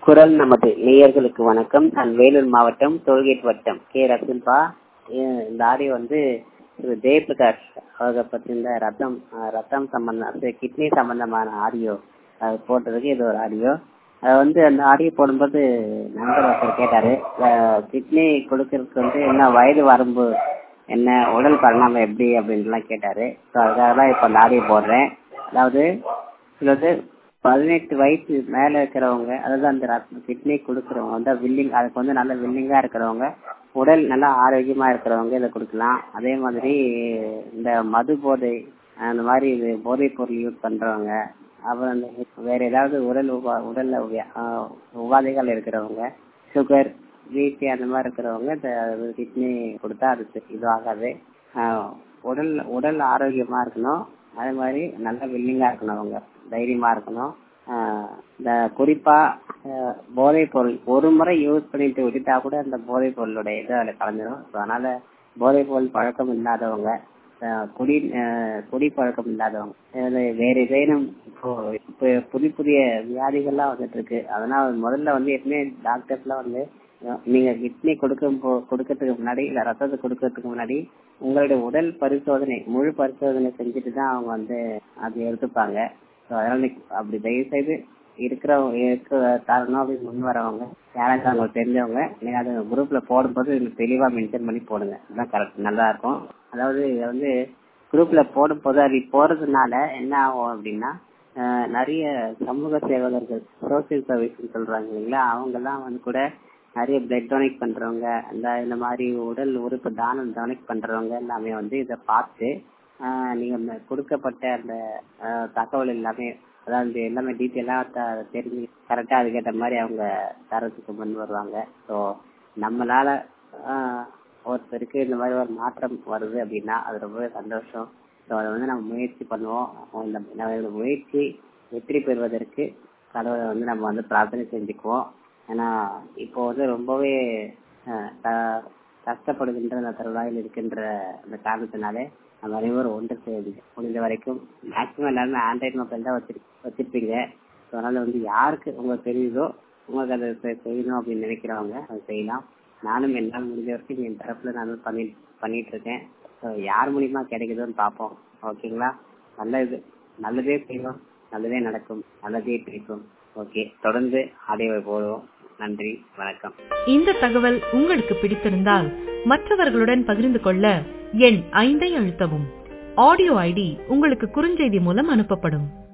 குரல் நமது நேயர்களுக்கு வணக்கம் நான் வேலூர் மாவட்டம் டோல்கேட் வட்டம் கே ரசூல்பா அஹ் இந்த ஆடியோ வந்து திரு ஜெயபிரகாஷ் அவரை பத்தி இந்த ரத்தம் அஹ் ரத்தம் சம்பந்தம் கிட்னி சம்பந்தமான ஆடியோ அது போட்டதுக்கு இது ஒரு ஆடியோ அது வந்து அந்த ஆடியோ போடும்போது நண்பர் ஒருத்தர் கேட்டாரு கிட்னி கொடுக்கறதுக்கு வந்து என்ன வயது வரம்பு என்ன உடல் பரிணாமம் எப்படி அப்படின்ட்டுலாம் கேட்டாரு ஸோ அதுக்காக தான் இப்போ அந்த ஆடியோ போடுறேன் அதாவது சிலது பதினெட்டு வயசு மேல இருக்கிறவங்க அதாவது அந்த கிட்னி கொடுக்கறவங்க வந்து வில்லிங் அதுக்கு வந்து நல்ல வில்லிங்கா இருக்கிறவங்க உடல் நல்லா ஆரோக்கியமா இருக்கிறவங்க இதை கொடுக்கலாம் அதே மாதிரி இந்த மது போதை அந்த மாதிரி இது போதைப் பொருள் யூஸ் பண்றவங்க அப்புறம் இந்த வேற ஏதாவது உடல் உபா- உடல்ல உபா- ஆஹ் உபாதைகள் இருக்கிறவங்க சுகர் பிபி அந்த மாதிரி இருக்கிறவங்க இந்த கிட்னி கொடுத்தா அது இது ஆகாது ஆஹ் உடல் உடல் ஆரோக்கியமா இருக்கணும் அதே மாதிரி நல்ல வில்லிங்கா இருக்கணும் அவங்க தைரியமா இருக்கணும் ஆஹ் இந்த குறிப்பா ஆஹ் போதைப் பொருள் ஒரு முறை யூஸ் பண்ணிட்டு விட்டுட்டா கூட அந்த போதைப் பொருளுடைய இது அதில் கலந்துடும் So, அதனால போதைப் பொருள் பழக்கம் இல்லாதவங்க ஆஹ் குடி ஆஹ் குடி பழக்கம் இல்லாதவங்க அது வேற ஏதேனும் இப்போ இப்போ புதிய புதிய வியாதிகள்லாம் வந்துட்டு இருக்கு அதனால முதல்ல வந்து எப்பவுமே டாக்டர்ஸ்லாம் வந்து அஹ் நீங்க கிட்னி கொடுக்கும் போ- கொடுக்கறதுக்கு முன்னாடி இல்ல ரத்தத்தை கொடுக்கறதுக்கு முன்னாடி உங்களுடைய உடல் பரிசோதனை முழு பரிசோதனை செஞ்சுட்டு தான் அவங்க வந்து அது எடுத்துப்பாங்க ஸோ அதனால நீ அப்படி தயவு செய்து இருக்கிறவங்க இருக்க தரணும் அப்படின்னு முன் வரவங்க யாராச்சும் அவங்களுக்கு தெரிஞ்சவங்க நீங்க அது குரூப்ல போடும்போது இதுல தெளிவா மென்ஷன் பண்ணி போடுங்க அதுதான் கரெக்ட் நல்லா இருக்கும் அதாவது இதை வந்து குரூப்ல போடும்போது அது போறதுனால என்ன ஆகும் அப்படின்னா அஹ் நிறைய சமூக சேவகர்கள் சோசியல் சர்வீஸ் சொல்றாங்க இல்லைங்களா அவங்க எல்லாம் வந்து கூட நிறைய பிளட் டொனேட் பண்றவங்க அந்த இந்த மாதிரி உடல் உறுப்பு தானம் டொனேட் பண்றவங்க எல்லாமே வந்து இதை பார்த்து ஆஹ் நீங்க ம- கொடுக்கப்பட்ட அந்த ஆஹ், தகவல் எல்லாமே அதாவது எல்லாமே டீட்டெயிலா தெரிஞ்சு கரெக்டா அதுக்கேற்ற மாதிரி அவங்க தரத்துக்கு முன் வருவாங்க ஸோ நம்மளால ஆஹ், ஒருத்தருக்கு இந்த மாதிரி ஒரு மாற்றம் வருது அப்படின்னா அது ரொம்பவே சந்தோஷம் ஸோ அதை வந்து நம்ம முயற்சி பண்ணுவோம் இந்த நம்ம இந்த முயற்சி வெற்றி பெறுவதற்கு கடவுளை வந்து நம்ம வந்து பிரார்த்தனை செஞ்சுக்குவோம் ஏன்னா இப்போ வந்து ரொம்பவே அஹ், க- கஷ்டப்படுகின்ற அந்த தருவாயில் இருக்கின்ற அந்த காரணத்தினாலே நம்ம அனைவரும் ஒன்று செய்யுது முடிந்த வரைக்கும் மேக்சிமம் எல்லாருமே ஆண்ட்ராய்ட் மொபைல் தான் வச்சிரு வச்சிருப்பீங்க So, அதனால வந்து யாருக்கு உங்களுக்கு தெரியுதோ உங்களுக்கு அதை செ- செய்யணும் அப்படின்னு நினைக்கிறவங்க அதை செய்யலாம் நானும் என்னால் முடிஞ்ச வரைக்கும் என் தரப்புல நானும் பண்ணி பண்ணிட்டு இருக்கேன் ஸோ யார் மூலியமா கிடைக்குதோன்னு பார்ப்போம் ஓகேங்களா நல்லது நல்லதே செய்வோம் நல்லதே நடக்கும் நல்லதே பிடிக்கும் ஓகே தொடர்ந்து ஆடியோவை போடுவோம் நன்றி வணக்கம் இந்த தகவல் உங்களுக்கு பிடித்திருந்தால் மற்றவர்களுடன் பகிர்ந்து கொள்ள எண் ஐந்தை அழுத்தவும் ஆடியோ ஐடி உங்களுக்கு குறுஞ்செய்தி மூலம் அனுப்பப்படும்